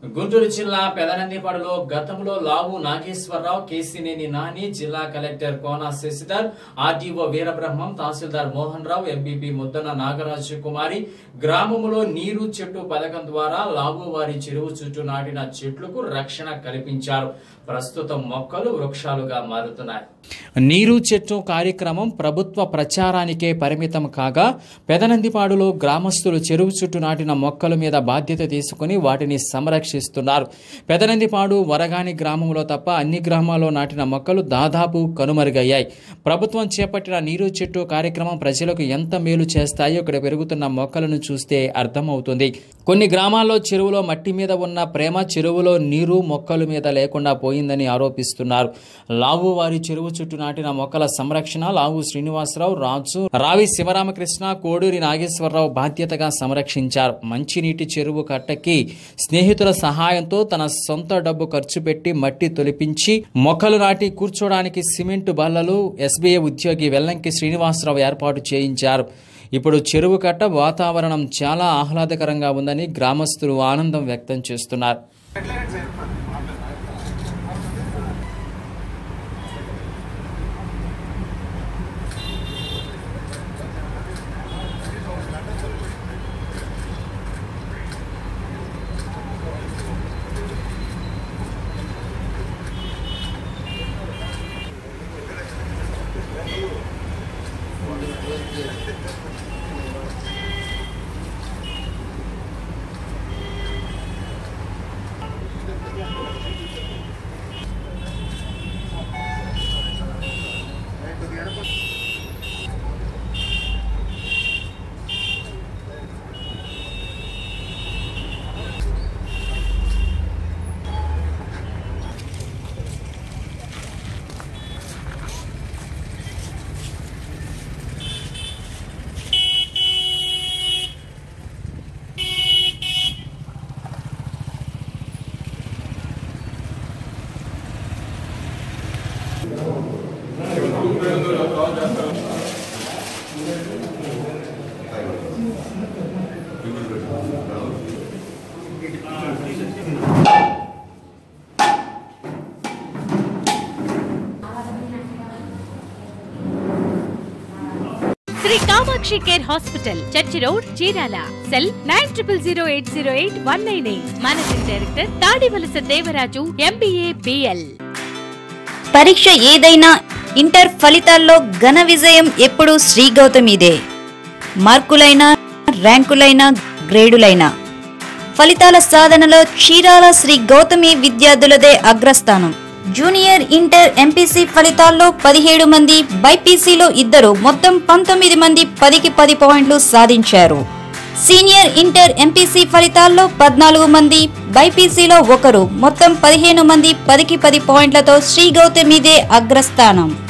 గుంటూరు జిల్లా పెదనందిపాడులో గతంలో లావు నాగేశ్వరరావు కేసినేని నాని జిల్లా కలెక్టర్ కోన శశిధర్ ఆర్డీఓ వీరబ్రహ్మం తహసీల్దార్ మోహన్ రావు ఎంపీపీ ముద్దన నాగరాజు కుమారి గ్రామములో నీరు చెట్టు పథకం ద్వారా లావు వారి చెరువు చుట్టూ నాటిన చెట్లకు రక్షణ కల్పించారు ప్రస్తుతం మొక్కలు వృక్షాలుగా మారుతున్నాయి నీరు చెట్టు కార్యక్రమం ప్రభుత్వ ప్రచారానికే పరిమితం కాగా పెదనందిపాడులో గ్రామస్తులు చెరువు చుట్టూ నాటిన మొక్కల మీద బాధ్యత తీసుకుని వాటిని సంరక్షిస్తున్నారు పెదనందిపాడు వరగాని గ్రామంలో తప్ప అన్ని గ్రామాల్లో నాటిన మొక్కలు దాదాపు కనుమరుగయ్యాయి ప్రభుత్వం చేపట్టిన నీరు చెట్టు కార్యక్రమం ప్రజలకు ఎంత మేలు చేస్తాయో ఇక్కడ పెరుగుతున్న మొక్కలను చూస్తే అర్థమవుతుంది కొన్ని గ్రామాల్లో చెరువులో మట్టి మీద ఉన్న ప్రేమ చెరువులో నీరు మొక్కల మీద లేకుండా పోయిందని ఆరోపిస్తున్నారు లావు వారి చెరువు చుట్టూ నాటిన మొక్కల సంరక్షణ లావు శ్రీనివాసరావు రాజు రావి శివరామకృష్ణ కోడూరి నాగేశ్వరరావు బాధ్యతగా సంరక్షించారు మంచినీటి చెరువు కట్టకి స్నేహితుల సహాయంతో తన సొంత డబ్బు ఖర్చు పెట్టి మట్టి తొలిపించి మొక్కలు నాటి కూర్చోడానికి సిమెంట్ బల్లలు ఎస్బీఐ ఉద్యోగి వెల్లంకి శ్రీనివాసరావు ఏర్పాటు చేయించారు ఇప్పుడు చెరువు కట్ట వాతావరణం చాలా ఆహ్లాదకరంగా ఉందని గ్రామస్తులు ఆనందం వ్యక్తం చేస్తున్నారు Sri Kamakshi care hospital church road Chirala cell nine triple zero eight zero eight one nine eight managing director Tadivalasa Devaraju MBA BL పరీక్ష ఏదైనా ఇంటర్ ఫలితాల్లో ఘన విజయం ఎప్పుడూ శ్రీ గౌతమిదే మార్కులైనా ర్యాంకులైనా గ్రేడులైనా ఫలితాల సాధనలో చీరాల శ్రీ గౌతమి విద్యార్థులదే అగ్రస్థానం జూనియర్ ఇంటర్ ఎంపీసీ ఫలితాల్లో పదిహేడు మంది బైపీసీలో ఇద్దరు మొత్తం పంతొమ్మిది మంది పదికి పది పాయింట్లు సాధించారు సీనియర్ ఇంటర్ ఎంపీసీ ఫలితాల్లో పద్నాలుగు మంది బైపీసీలో ఒకరు మొత్తం పదిహేను మంది పదికి పది పాయింట్లతో శ్రీ గౌతమిదే అగ్రస్థానం